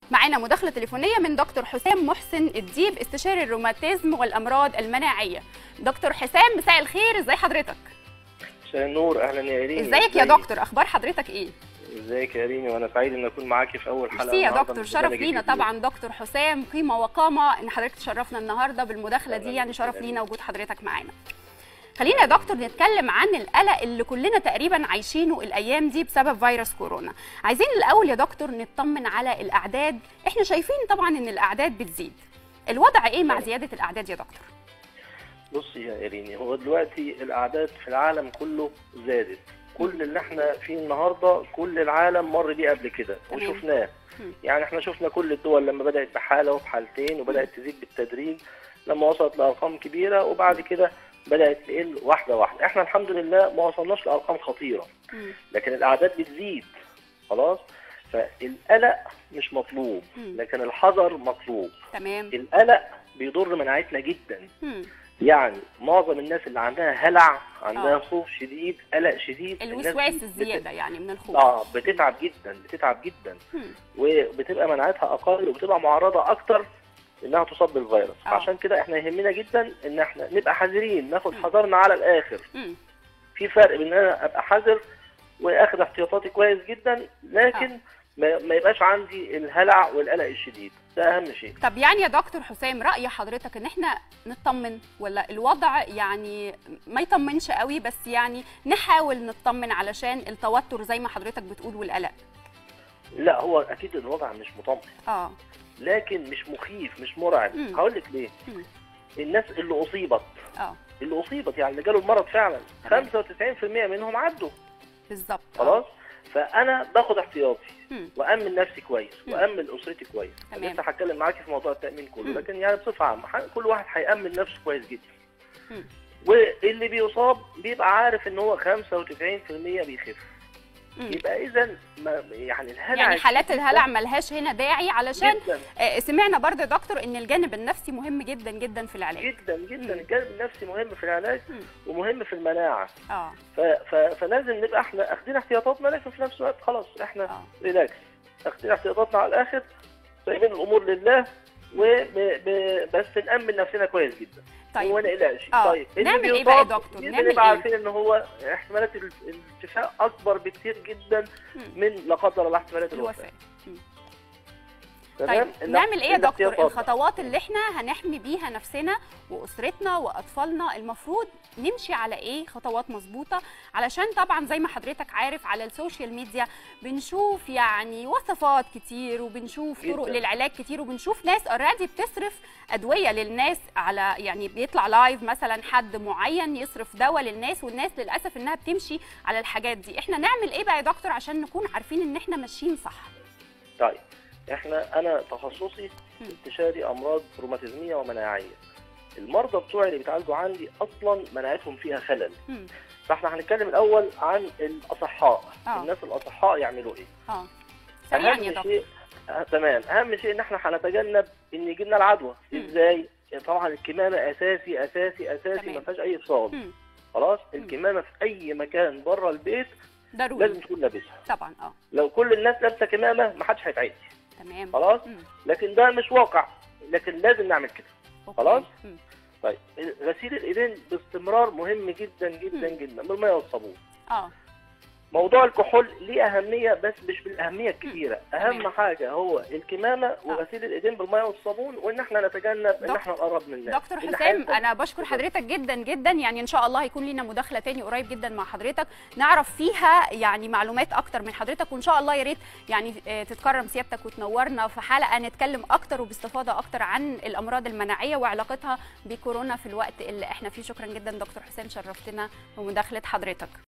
معانا مداخله تليفونيه من دكتور حسام محسن الديب استشاري الروماتيزم والامراض المناعيه دكتور حسام مساء الخير ازي حضرتك مساء النور اهلا يا ريمي ازيك يا دكتور اخبار حضرتك ايه ازيك يا ريمي وانا سعيد ان اكون معاكي في اول حلقه ميرسي يا النهاردة دكتور من شرف برنامج لينا الجديد. طبعا دكتور حسام قيمه وقامه ان حضرتك تشرفنا النهارده بالمداخله دي يعني شرف لينا وجود حضرتك معانا خلينا يا دكتور نتكلم عن القلق اللي كلنا تقريبا عايشينه الايام دي بسبب فيروس كورونا عايزين الاول يا دكتور نطمن على الاعداد احنا شايفين طبعا ان الاعداد بتزيد الوضع ايه مع زياده الاعداد يا دكتور بصي يا ايريني هو دلوقتي الاعداد في العالم كله زادت كل اللي احنا فيه النهارده كل العالم مر بيه قبل كده تمام. وشفناه مم. يعني احنا شفنا كل الدول لما بدات بحاله وبحالتين وبدات تزيد بالتدريج لما وصلت لارقام كبيره وبعد كده بدات تقل واحده واحده احنا الحمد لله ما وصلناش لارقام خطيره مم. لكن الاعداد بتزيد خلاص فالقلق مش مطلوب مم. لكن الحذر مطلوب تمام القلق بيضر مناعتنا جدا مم. يعني معظم الناس اللي عندها هلع عندها آه. خوف شديد قلق شديد الناس الوسواس دي الزياده يعني من الخوف اه بتتعب جدا بتتعب جدا مم. وبتبقى مناعتها اقل وبتبقى معرضه اكتر انها تصاب بالفيروس آه. عشان كده احنا يهمنا جدا ان احنا نبقى حذرين ناخد حذرنا على الاخر مم. في فرق بين ان انا ابقى حذر واخد احتياطاتي كويس جدا لكن ما, ما يبقاش عندي الهلع والقلق الشديد ده اهم شيء طب يعني يا دكتور حسام رأي حضرتك ان احنا نطمن ولا الوضع يعني ما يطمنش قوي بس يعني نحاول نطمن علشان التوتر زي ما حضرتك بتقول والقلق لا هو اكيد الوضع مش مطمئن اه لكن مش مخيف مش مرعب مم. هقول لك ليه مم. الناس اللي اصيبت اه اللي اصيبت يعني اللي جاله المرض فعلا تمام. 95% منهم عدوا بالظبط آه. خلاص فانا باخد احتياطي مم. وامن نفسي كويس مم. وامن اسرتي كويس تمام. لسه هتكلم معاكي في موضوع التامين كله مم. لكن يعني بصفه عامه ح- كل واحد هيامن نفسه كويس جدا مم. واللي بيصاب بيبقى عارف ان هو 95% بيخف مم. يبقى اذا ما- يعني الهلع يعني حالات الشديد الهلع ده ملهاش هنا داعي علشان جدا آه، سمعنا برضه يا دكتور ان الجانب النفسي مهم جدا جدا في العلاج جدا جدا مم. الجانب النفسي مهم في العلاج مم. ومهم في المناعه اه ف... ف... فلازم نبقى احنا اخدين احتياطاتنا لكن في نفس الوقت خلاص احنا اه ريلاكس اخدين احتياطاتنا على الاخر سايبين الامور لله وبس نامن نفسنا كويس جدا طيب وما نقلقش آه. طيب اللي نعمل إيه بقى يا بيصاب دكتور؟ لازم نعمل نبقى إيه؟ عارفين ان هو احتمالات ال- الشفاء اكبر بكتير جدا مم. من لا قدر الله احتمالات الوفاه الوفاه مم. تمام طيب ال- نعمل ايه يا دكتور الاحتياطات. الخطوات اللي احنا هنحمي بيها نفسنا واسرتنا واطفالنا المفروض نمشي على ايه خطوات مظبوطه علشان طبعا زي ما حضرتك عارف على السوشيال ميديا بنشوف يعني وصفات كتير وبنشوف طرق جداً. للعلاج كتير وبنشوف ناس اوريدي بتصرف ادويه للناس على يعني بيطلع لايف مثلا حد معين يصرف دواء للناس والناس للاسف انها بتمشي على الحاجات دي احنا نعمل ايه بقى يا دكتور عشان نكون عارفين ان احنا ماشيين صح طيب احنا انا تخصصي مم. استشاري امراض روماتيزميه ومناعيه المرضى بتوعي اللي بيتعالجوا عندي اصلا مناعتهم فيها خلل مم. فاحنا هنتكلم الاول عن الاصحاء آه. الناس الاصحاء يعملوا ايه اه سريعا يا اهم دكتور شيء آه تمام اهم شيء ان احنا هنتجنب ان يجي لنا العدوى مم. ازاي طبعا الكمامه اساسي اساسي اساسي تمام. ما فيهاش اي فصال مم. خلاص مم. الكمامه في اي مكان بره البيت لازم ضروري تكون لابسها طبعا اه لو كل الناس لابسه كمامه ما حدش هيتعدي تمام خلاص مم. لكن ده مش واقع لكن لازم نعمل كده أوكي. خلاص؟ مم. طيب غسيل الايدين باستمرار مهم جدا جدا مم. جدا بالميه والصابون اه موضوع الكحول ليه اهميه بس مش بالاهميه الكبيره تمام. اهم حاجه هو الكمامه وغسيل الايدين بالميه والصابون وان احنا نتجنب ان دك- احنا نقرب من الناس دكتور اللي حسام هيحصل- انا بشكر حضرتك جدا جدا يعني ان شاء الله هيكون لينا مداخله تاني قريب جدا مع حضرتك نعرف فيها يعني معلومات اكتر من حضرتك وان شاء الله يا ريت يعني آه، تتكرم سيادتك وتنورنا في حلقه نتكلم اكتر وباستفاضه اكتر عن الامراض المناعيه وعلاقتها بكورونا في الوقت اللي احنا فيه شكرا جدا دكتور حسام شرفتنا بمداخله حضرتك